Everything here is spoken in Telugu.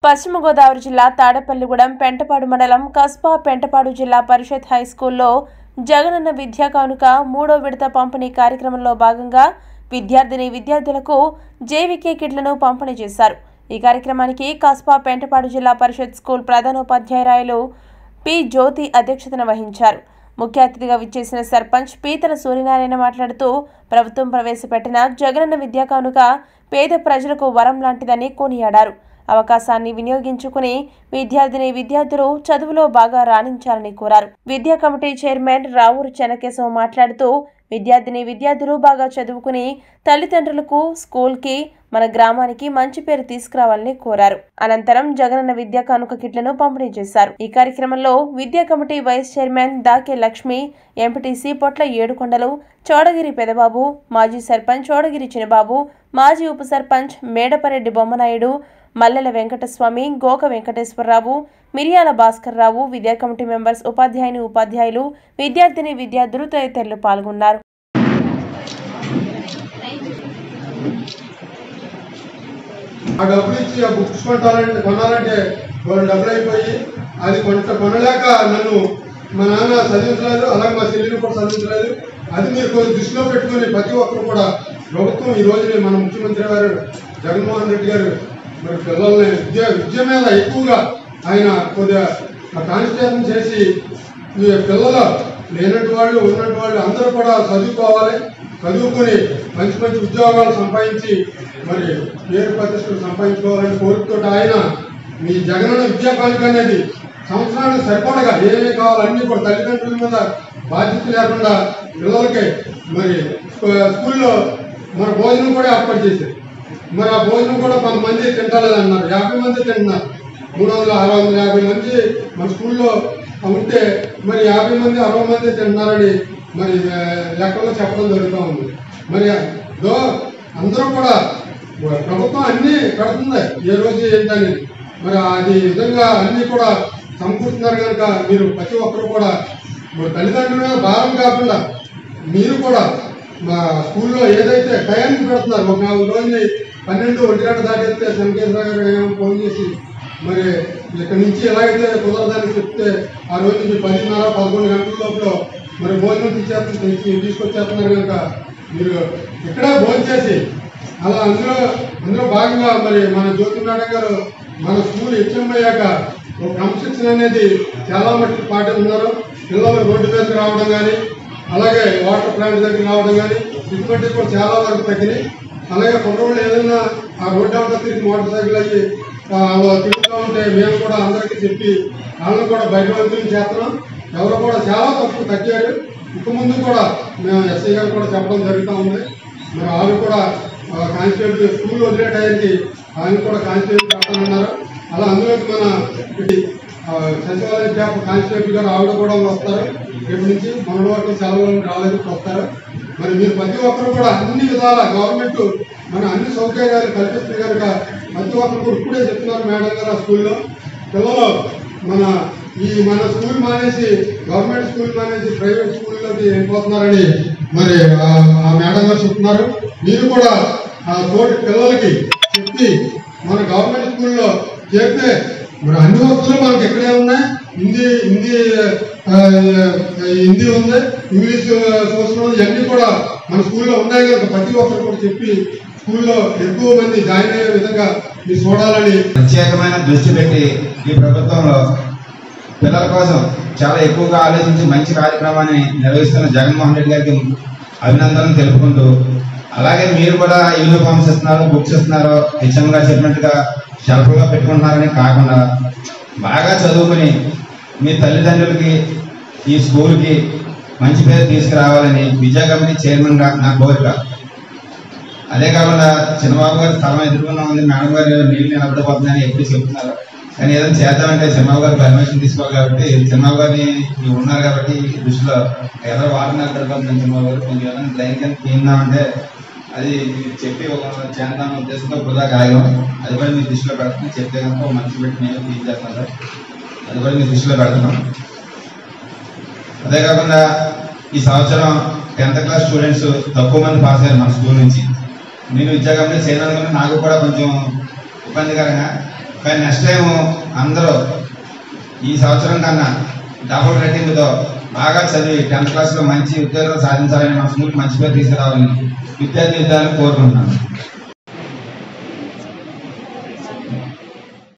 పశ్చిమ గోదావరి జిల్లా తాడేపల్లిగూడెం పెంటపాడు మండలం కస్బా పెంటపాడు జిల్లా పరిషత్ హై స్కూల్లో జగనన్న విద్యా కానుక మూడో విడత పంపిణీ కార్యక్రమంలో భాగంగా విద్యార్థిని విద్యార్థులకు జేవికే కిట్లను పంపిణీ చేశారు ఈ కార్యక్రమానికి కస్బా పెంటపాడు జిల్లా పరిషత్ స్కూల్ ప్రధానోపాధ్యాయురాయలు పి జ్యోతి అధ్యక్షతన వహించారు ముఖ్య అతిథిగా విచ్చేసిన సర్పంచ్ పీతల సూర్యనారాయణ మాట్లాడుతూ ప్రభుత్వం ప్రవేశపెట్టిన జగనన్న విద్యా కానుక పేద ప్రజలకు వరం లాంటిదని కొనియాడారు అవకాశాన్ని వినియోగించుకుని విద్యార్థిని విద్యార్థులు చదువులో బాగా రాణించాలని కోరారు విద్యా కమిటీ చైర్మన్ రావూరు చెనకేశవ్ మాట్లాడుతూ విద్యార్థిని విద్యార్థులు బాగా చదువుకుని తల్లిదండ్రులకు స్కూల్కి మన గ్రామానికి మంచి పేరు తీసుకురావాలని కోరారు అనంతరం జగనన్న విద్యా కానుక కిట్లను పంపిణీ చేశారు ఈ కార్యక్రమంలో విద్యా committee vice chairman Dake Lakshmi MPTC Potla Yedukondalu Chodagiri Pedababu మాజీ సర్పంచ్ చోడగిరి చినబాబు మాజీ ఉప సర్పంచ్ మేడపరెడ్డి బొమ్మనాయుడు మల్లెల వెంకటస్వామి గోక వెంకటేశ్వరరావు మిరియాల భాస్కర్రావు విద్యా కమిటీ మెంబర్స్ ఉపాధ్యాయుని ఉపాధ్యాయులు విద్యార్థిని విద్యార్థులు తదితరులు పాల్గొన్నారు ఆ డబ్బులు ఇచ్చి ఆ బుక్స్ కొంటారంటే కొనాలంటే వాళ్ళు డబ్బులు అయిపోయి అది కొంట కొనలేక నన్ను మా నాన్న చదివించలేదు అలాగే మా చెల్లిని కూడా చదివించలేదు అది మీరు కొంచెం దృష్టిలో పెట్టుకుని ప్రతి ఒక్కరు కూడా ప్రభుత్వం ఈ రోజు మన ముఖ్యమంత్రి గారు జగన్మోహన్ రెడ్డి గారు మరి పిల్లల్ని విద్య విద్య మీద ఎక్కువగా ఆయన కొద్దిగా కాన్సన్ట్రేషన్ చేసి ఈ పిల్లలు లేనట్టు వాళ్ళు ఉన్నట్టు వాళ్ళు అందరూ కూడా చదువుకోవాలి చదువుకొని మంచి మంచి ఉద్యోగాలు సంపాదించి మరి పేరు ప్రతిష్టలు సంపాదించుకోవాలని కోరికతో ఆయన మీ జగనన్న విద్యా కానుక అనేది సంవత్సరానికి సరిపడగా ఏమేమి కావాలో అన్ని కూడా తల్లిదండ్రుల మీద బాధ్యత లేకుండా పిల్లలకి మరి స్కూ- స్కూల్లో మన భోజనం కూడా ఏర్పాటు చేశారు మరి ఆ భోజనం కూడా కొంతమంది తింటలేదన్నారు యాభై మంది తింటున్నారు మూడు వందల అరవై వందల యాభై మంది మన స్కూల్లో ఉంటే మరి యాభై మంది అరవై మంది తింటున్నారని మరి ఆ, లెక్కల్లో చెప్పడం జరుగుతూ ఉంది మరి దో అందరూ కూడా ప్రభుత్వం అన్నీ పెడుతుంది ఏ రోజు ఏంటని మరి అది విధంగా అన్నీ కూడా సమకూరుతున్నారు కనుక మీరు ప్రతి ఒక్కరు కూడా మరి తల్లిదండ్రుల మీద భారం కాకుండా మీరు కూడా మా స్కూల్లో ఏదైతే టయానికి పెడుతున్నారు ఒక నాలుగు రోజుని పన్నెండు ఒంటి గంట దాటిస్తే శంకేశ్వర గారు ఏమో ఫోన్ చేసి మరి ఇక్కడ నుంచి ఎలాగైతే కుదరదని చెప్తే ఆ రోజు మీ పదిన్నర పదకొండు గంటల లోపల మరి భోజనం తీసేస్తు తెచ్చి తీసుకొచ్చేస్తున్నారు కనుక మీరు ఇక్కడే భోజనం చేసి అలా అందులో అందులో భాగంగా మరి మన జ్యోతి మేడం గారు మన స్కూల్ హెచ్ఎం అయ్యాక ఒక క్రమశిక్షణ అనేది చాలా మట్టుకు పాటిస్తున్నారు పిల్లలు రోడ్డు మీదకి రావడం కానీ అలాగే వాటర్ ప్లాంట్ దగ్గర రావడం కానీ ఇటువంటి కూడా చాలా వరకు తగ్గినాయి అలాగే కుర్రోళ్ళు ఏదైనా ఆ రోడ్డు అంతా తిరిగి మోటార్ సైకిల్ అయ్యి ఆ, వాళ్ళు తిరుగుతూ ఉంటే మేము కూడా అందరికీ చెప్పి వాళ్ళని కూడా బయటవంతులు చేస్తున్నాం ఎవరు కూడా చాలా తక్కువ తగ్గారు ఇక ముందు కూడా మేము ఎస్ఐ గారు కూడా చెప్పడం జరుగుతూ ఉంది మరి వాళ్ళు కూడా కానిస్టేబుల్ స్కూల్ వదిలే టైంకి ఆయన కూడా కానిస్టేబుల్ పెడతానన్నారు అలా అందులోకి మన ఇది, ఆ, సచివాలయ స్టాఫ్ కానిస్టేబుల్ గారు ఆవిడ కూడా వస్తారు రేపు నుంచి మన వరకు సెలవులు రాలేదు వస్తారు మరి మీరు ప్రతి ఒక్కరు కూడా అన్ని విధాల గవర్నమెంట్ మన అన్ని సౌకర్యాలు కల్పిస్తుంది కనుక ప్రతి ఒక్కరు కూడా ఇప్పుడే చెప్తున్నారు మేడం గారు ఆ స్కూల్లో పిల్లలు మన ఈ మన స్కూల్ మానేసి గవర్నమెంట్ స్కూల్ మానేసి ప్రైవేట్ స్కూల్లోకి వెళ్ళిపోతున్నారని మరి ఆ- ఆ మేడం గారు చెప్తున్నారు మీరు కూడా ఆ తోటి పిల్లలకి చెప్పి మన గవర్నమెంట్ స్కూల్లో చేరితే మరి అన్ని వస్తువులు మనకి ఎక్కడే ఉన్నాయి హిందీ హిందీ ఆ, హిందీ ఉంది ఇంగ్లీష్ సోషల్ ఉంది ఇవన్నీ కూడా మన స్కూల్లో ఉన్నాయి కనుక ప్రతి ఒక్కరు కూడా చెప్పి స్కూల్లో ఎక్కువ మంది జాయిన్ అయ్యే విధంగా మీరు చూడాలని ప్రత్యేకమైన దృష్టి పెట్టి ఈ ప్రభుత్వంలో పిల్లల కోసం చాలా ఎక్కువగా ఆలోచించి మంచి కార్యక్రమాన్ని నిర్వహిస్తున్న జగన్మోహన్ రెడ్డి గారికి అభినందనలు తెలుపుకుంటూ అలాగే మీరు కూడా యూనిఫామ్స్ ఇస్తున్నారు బుక్స్ ఇస్తున్నారు హెచ్ఎం గారు చెప్పినట్టుగా షెల్ఫ్లో పెట్టుకుంటున్నారని కాకుండా బాగా చదువుకుని మీ తల్లిదండ్రులకి ఈ స్కూల్కి మంచి పేరు తీసుకురావాలని విద్యా కమిటీ చైర్మన్గా నా కోరిక అదే కాకుండా చిన్నబాబు గారు స్థలం ఎదుర్కొన్నా ఉంది మేడం గారు నీళ్ళు నిలబడిపోతుందని ఎప్పుడు చెప్తున్నారు కానీ ఏదైనా చేద్దామంటే చిన్నబాబు గారు పర్మిషన్ తీసుకోవాలి కాబట్టి చిన్నబాబు గారిని మీరు ఉన్నారు కాబట్టి ఈ దృష్టిలో ఏదో వాటర్ నిలబడిపోతుంది చిన్నబాబు గారు కొంచెం ఏదైనా డ్రైన్ కింద తీయిందామంటే అది మీరు చెప్పి ఒక చేద్దాం ఉద్దేశంతో వృధా కాయం అది కూడా మీ దృష్టిలో పెడుతున్నాం చెప్తే కనుక ఒక మనిషి పెట్టి మేము తీయించేస్తాం సార్ అది కూడా మీ దృష్టిలో పెడుతున్నాం అదే కాకుండా ఈ సంవత్సరం టెన్త్ క్లాస్ స్టూడెంట్స్ తక్కువ మంది పాస్ అయ్యారు మన స్కూల్ నుంచి నేను విద్యాగంలో చేయడానికి నాకు కూడా కొంచెం ఇబ్బందికరంగా కానీ నెక్స్ట్ టైం అందరూ ఈ సంవత్సరం కన్నా డబుల్ రేటింగ్తో బాగా చదివి టెన్త్ క్లాస్లో మంచి ఉద్యోగం సాధించాలని మనస్ఫూర్తి మంచి పేరు తీసుకురావాలని విద్యార్థి విద్యార్థులు కోరుకుంటున్నాను